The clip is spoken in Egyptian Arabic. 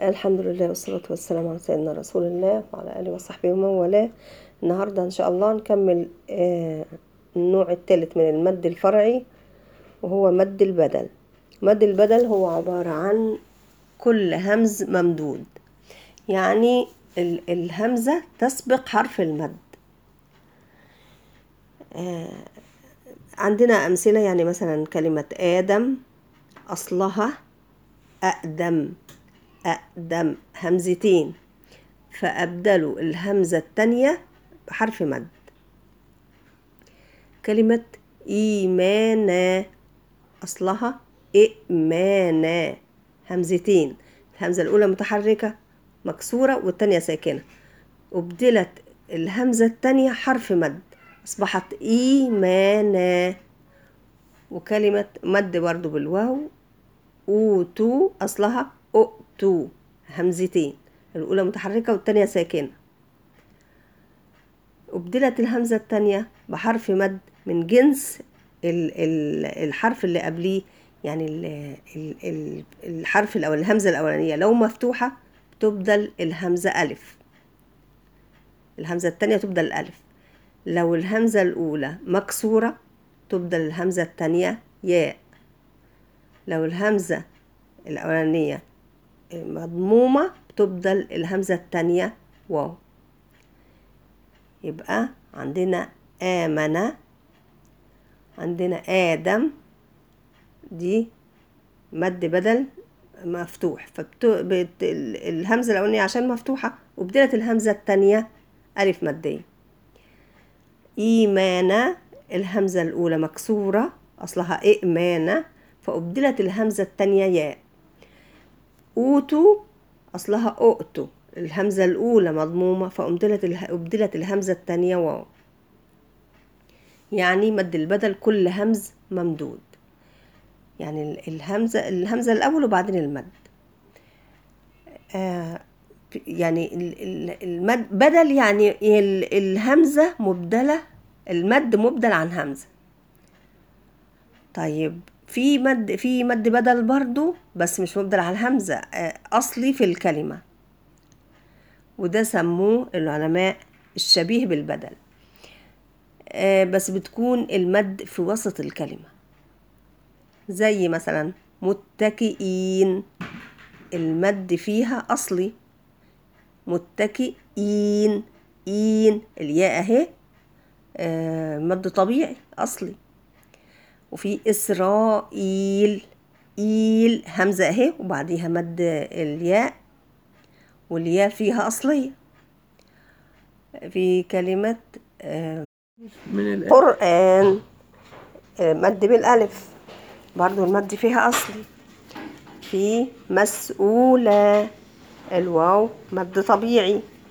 الحمد لله والصلاة والسلام على سيدنا رسول الله وعلى آله وصحبه ومن والاه النهاردة إن شاء الله نكمل آه، النوع الثالث من المد الفرعي وهو مد البدل مد البدل هو عبارة عن كل همز ممدود يعني ال- الهمزة تسبق حرف المد آه، عندنا أمثلة يعني مثلا كلمة آدم أصلها أقدم أقدم همزتين فأبدلوا الهمزة التانية بحرف مد كلمة إيمانا أصلها إئمانا همزتين الهمزة الأولى متحركة مكسورة والتانية ساكنة أبدلت الهمزة التانية حرف مد أصبحت إيمانا وكلمة مد برضو بالواو أوتو أصلها أؤتو همزتين الأولى متحركة والتانية ساكنة أبدلت الهمزة التانية بحرف مد من جنس ال- ال- الحرف اللي قبليه يعني ال- ال- ال- الحرف الأول الهمزة الأولانية لو مفتوحة تبدل الهمزة ألف الهمزة التانية تبدل ألف لو الهمزة الأولى مكسورة تبدل الهمزة التانية ياء لو الهمزة الأولانية مضمومة تبدل الهمزة التانية واو يبقى عندنا آمن عندنا آدم دي مد بدل مفتوح فبت... بت... ال- الهمزة الأولانية عشان مفتوحة وبدلت الهمزة التانية ألف مادية إيمانا الهمزة الأولى مكسورة أصلها إئمانة فأبدلت الهمزة التانية ياء أوتو أصلها أؤتو الهمزة الأولى مضمومة فأبدلت اله... أبدلت الهمزة التانية واو يعني مد البدل كل همز ممدود يعني ال- الهمزة الهمزة الأول وبعدين المد آه يعني ال- ال- المد بدل يعني ال- الهمزة مبدلة المد مبدل عن همزة طيب في مد في مد بدل برضو بس مش مبدل على الهمزة آه، أصلي في الكلمة وده سموه العلماء الشبيه بالبدل آه، بس بتكون المد في وسط الكلمة زي مثلا متكئين المد فيها أصلي متكئين إين الياء أهي آه، مد طبيعي أصلي وفي إسرائيل إيل همزة أهي وبعديها مد الياء والياء فيها أصلية في كلمة آه، من الآن قرآن آه، مد بالألف برضو المد فيها أصلي في مسؤولة الواو مد طبيعي